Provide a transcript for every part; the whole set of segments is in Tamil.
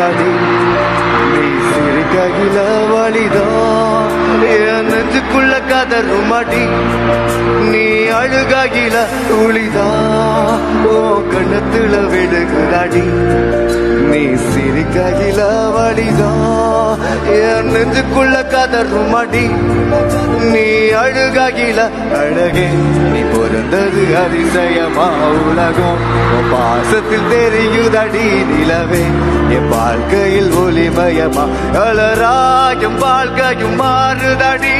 தெரியுதாடி நீ சிரிக்கையில வழிதான் என் நெஞ்சுக்குள்ள கதறும் அடி நீ அழுகாகில துளிதான் ஓ கண்ணத்துல விடுகிறாடி நீ சிரிக்கையில வழிதான் என் நெஞ்சுக்குள்ள கதறும் அடி நீ அழுகாகில அழகே நீ பிறந்தது அதிசயமா உலகம் உன் பாசத்தில் தெரியுதடி நிலவே என் வாழ்க்கையில் ஒளிமயமா அலராயும் வாழ்க்கையும் மாறுதடி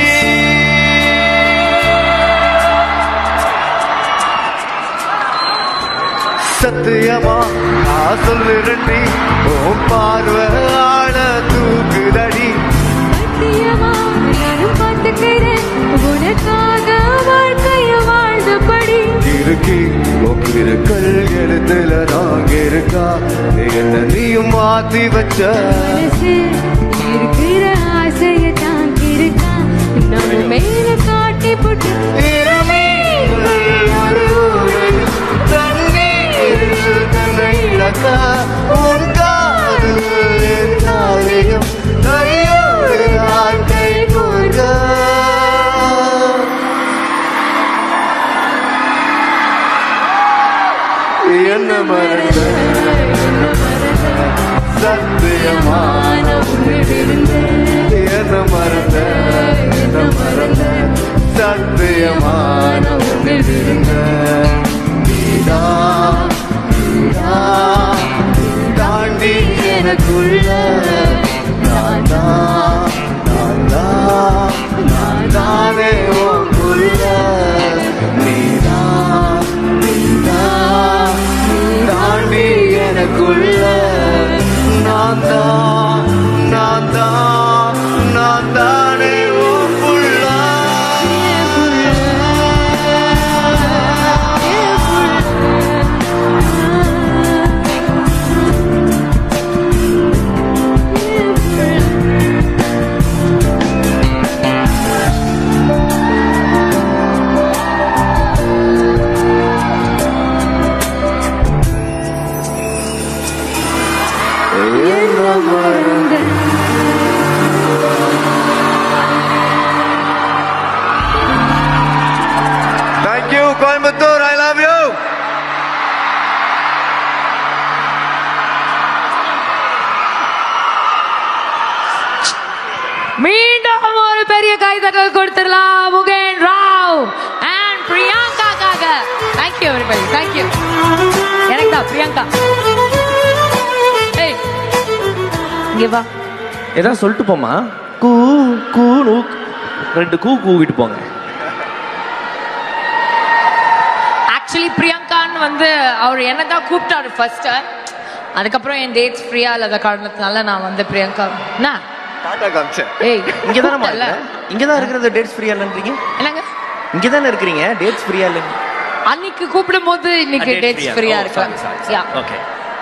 சத்தியமா நான் சொல்லுறண்டி உன் பார்வை ஆழ தூக்குதடி சத்தியமா நானும் பார்த்துக்கிறேன் உனக்காக வாழ்க்கைய வாழ்ந்தபடி இருக்கி ஒக்கிருக்கள் எழுத்துல நாங்க இருக்கா என்ன நீயும் மாத்தி வச்ச மனசு இருக்கிற ஆசைய தாங்கி இருக்கா நம்ம மேல காட்டி போட்டு ஒரு ஊரில் தண்ணீரில் தன்னை இழக்க உன் காதல் என் தாரையும் கையோடு நான் கை கோர்க்க என்ன மறந்த சத்தியமா என்ன மறந்த என்ன மறந்த சத்தியமான உன்னில் இருந்த நீதான் நீதான் தாண்டி எனக்குள்ள நான் தான் நான் தான் நான் தானே உன்குள்ள நீதான் நீதான் தாண்டி எனக்குள்ள நான் தான் நான் தான் நான் தானே உன்குள்ள என்ன மறந்த Thank you, Coimbatore. I love you. மீண்டும் ஒரு பெரிய கைதட்டல் கொடுத்துடலாம் முகேன் ராவ் அண்ட் பிரியங்காக்காக தேங்க்யூ everybody தேங்க்யூ எனக்கு தான் பிரியங்கா ஏய் இங்க வா ஏதாவது சொல்லிட்டு போமா கூ கூ ரெண்டு கூ கூவிட்டு போங்க ஆக்சுவலி பிரியங்கான்னு வந்து அவர் என்ன தான் கூப்பிட்டாரு ஃபர்ஸ்ட் அதுக்கப்புறம் என் டேட்ஸ் ஃப்ரீயா இல்லாத காரணத்தினால நான் வந்து பிரியங்கா என்ன டாடா காமிச்சேன் ஏய் இங்க தானே கூப்பிட்டல்ல? இங்க தான் இருக்கிறது டேட்ஸ் ஃப்ரீயா இல்லைன்றீங்க என்னங்க இங்க தானே இருக்கிறீங்க டேட்ஸ் ஃப்ரீயா இல்லை அன்னைக்கு கூப்பிடும் போது இன்னைக்கு டேட்ஸ் ஃப்ரீயா இருக்கு யா ஓகே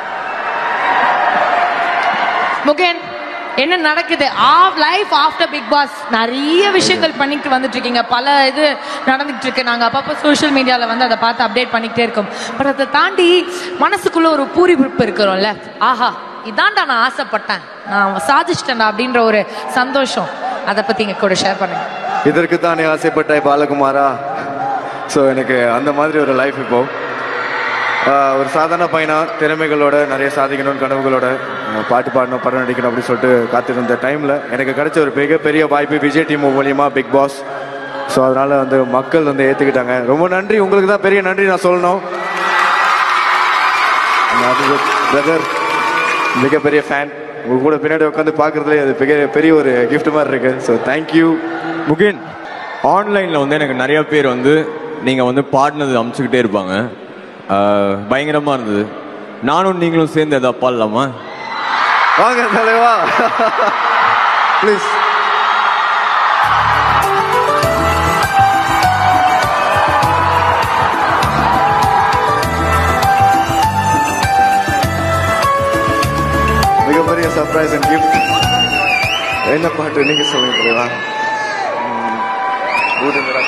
முகேன் என்ன நடக்குது of life after Bigg Boss நிறைய விஷயங்கள் பண்ணிட்டு வந்துட்டு இருக்கீங்க பல இது நடந்துட்டு இருக்கு நாங்க அப்பப்போ சோஷியல் மீடியால வந்து அதை பார்த்து அப்டேட் பண்ணிக்கிட்டே இருக்கோம் பட் அதை தாண்டி மனசுக்குள்ள ஒரு பூரிப்பு இருக்கிறோம்ல ஆஹா இதான்டா நான் ஆசைப்பட்டேன் நான் சாதிச்சிட்டேன்டா அப்படின்ற ஒரு சந்தோஷம் அதை பத்தி எங்க கூட ஷேர் பண்ணுங்க இதற்கு தானே ஆசைப்பட்டாய் பாலகுமாரா ஸோ எனக்கு அந்த மாதிரி ஒரு லைஃப் இப்போ ஆஹ், ஒரு சாதாரண பையனா திறமைகளோட நிறைய சாதிக்கணும்னு கனவுகளோட ஆஹ், பாட்டு பாடணும் படம் நடிக்கணும் அப்படின்னு சொல்லிட்டு காத்திருந்த டைமில் எனக்கு கிடைச்ச ஒரு மிகப்பெரிய வாய்ப்பு விஜய் டீம் மூலியமா பிக் பாஸ் ஸோ அதனால வந்து மக்கள் வந்து ஏற்றுக்கிட்டாங்க ரொம்ப நன்றி உங்களுக்கு தான் பெரிய நன்றி நான் சொல்லணும் பிரதர் மிகப்பெரிய ஃபேன் உங்க கூட பின்னாடி உட்காந்து பார்க்குறதுலே அது பெரிய பெரிய ஒரு கிஃப்ட் மாதிரி இருக்கு ஸோ தேங்க்யூ முகின் ஆன்லைனில் வந்து எனக்கு நிறைய பேர் வந்து நீங்கள் வந்து பாடினது அமுச்சுக்கிட்டே இருப்பாங்க ஆஹ், பயங்கரமா இருந்தது நானும் நீங்களும் சேர்ந்து எதாவது பாடலாமா வாங்க தலைவா ப்ளீஸ் மிகப்பெரிய சர்ப்ரைஸ் அண்ட் கிஃப்ட் என்ன பாட்டு நீங்க சொல்லுங்க தலைவா ம், ஊதுங்கடா.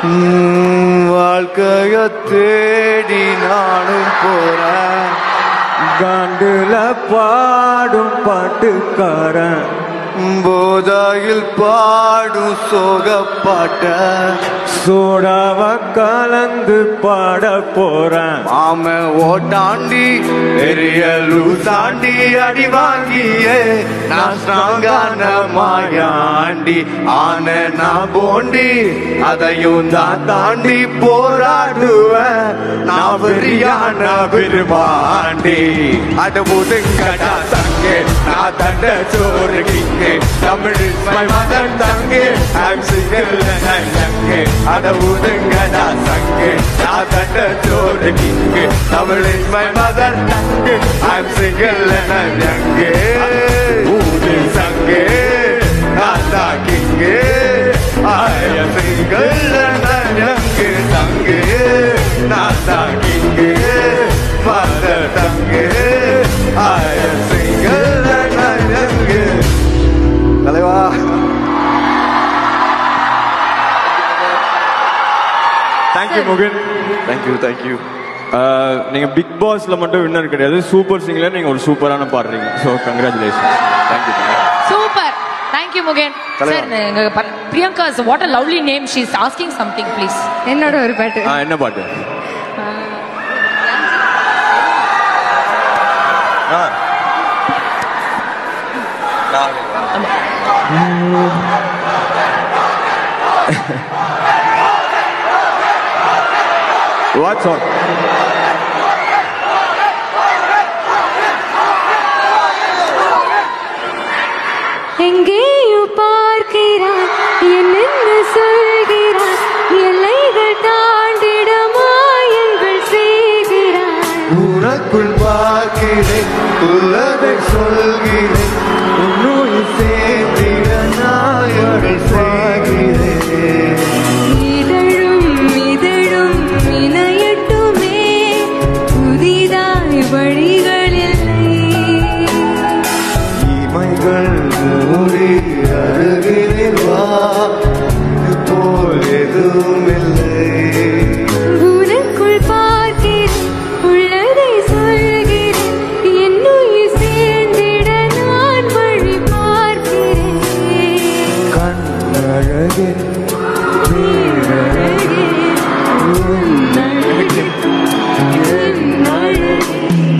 உம், வாழ்க்கைய தேடி நானும் போறேன் காண்டுல பாடும் பாட்டுக்காரன் போதாயில் பாடும் சோக பாட்ட சோடாவ கலந்து பாட போறேன் ஆம ஓட்டாண்டி பெரிய தாண்டி அடி வாங்கியே நான் ஸ்ட்ராங்கான மாயாண்டி ஆன நான் போண்டி அதையும் தான் தாண்டி போராடுவேன் நான் வெறியான விரும்பாண்டி அட முதுங்கடா தங்கே நான் தண்ட சோறு கிங்கே தமிழ் இஸ் மை மதர் தங்கே ஐம் சிங்கிள் ஐம் தங்கே அட உதுங்கடா சங்கே நான் தண்ட சோறு கிங்கே தமிழ் இஸ் மை மதர் தங்கே ஐம் சிங்கிள் ஐம் யங்கே ஊது சங்கே நான் தான் கிங்கே ஐ எம் சிங்கிள் ஐம் யங்கே தங்கே நான் தான் கிங்கே மதர் தங்கே ஐ எம் சிங்கிள் ஐம் யங்கே தலைவா தேங்க்யூ முகன் தேங்க்யூ தேங்க்யூ ஆஹ், நீங்க பிக் பாஸ்ல மட்டும் வின்னர் கிடையாது சூப்பர் சிங்கர்ல நீங்க ஒரு சூப்பரான பாடுறீங்க so congratulation thank you super thank you Mugen தலைவா. சார் எங்க ப- Priyanka what a lovely name she is asking something please என்னோட ஒரு பாட்டு ஆ என்ன பாட்டு வாட் சாங் எங்கேயோ பார்க்கிறான் என்னென்ன சொல்கிறான் எல்லைகள் தாண்டிட மாயங்கள் செய்கிறான் உனக்குள் பார்க்கிறேன் உள்ளதை சொல்கிறேன் உன்னுள் சேர்ந்திட நாயடை செய்கிறேன் இதழும் இதழும் இணையட்டுமே புதிதாய் வழிகள் இல்லை இமைகள் மூடி அருகில் வா இது போல் எதுவும் இல்லை உனக்குள் பார்க்கிறேன் உள்ளதை சொல்கிறேன் என்னுயிர் சேர்ந்திட நான் வழி பார்க்கிறேன் கண்ணழகே பேரழகே, உன் அழகே, என் அழகே.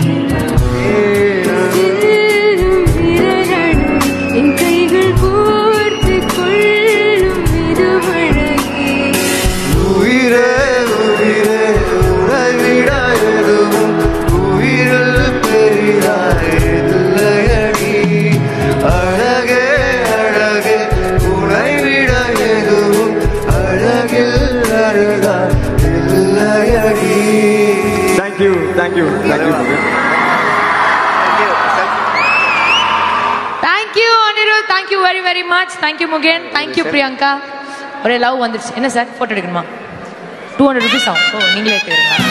செல்லும் விரலடும் என் கைகள் கோர்த்துக் கொள்ளும் இதுவழகே உயிரே உயிரே உறவிட எதுவும் உயிரில் பெரிதாயதில்லையடி அழகே அழகே உனை விட எதுவும் அழகில் அழகா இல்லையடி thank you thank you thank you Mugen thank you Anirudh thank you very very much thank you Mugen thank you Priyanka ஒரே லவ் வந்துருச்சு என்ன சார் ஃபோட்டோ எடுக்கணுமா டூ ஹண்ட்ரட் ருபீஸ் ஆகும் ஓ நீங்களே எடுத்துக்கிறீங்களா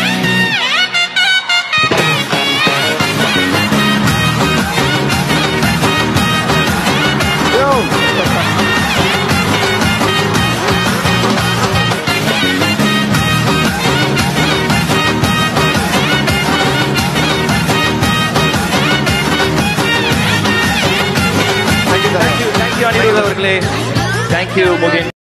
தேங்க்யூ தேங்க்யூ அனிருத் அவர்களே தேங்க்யூ முகின்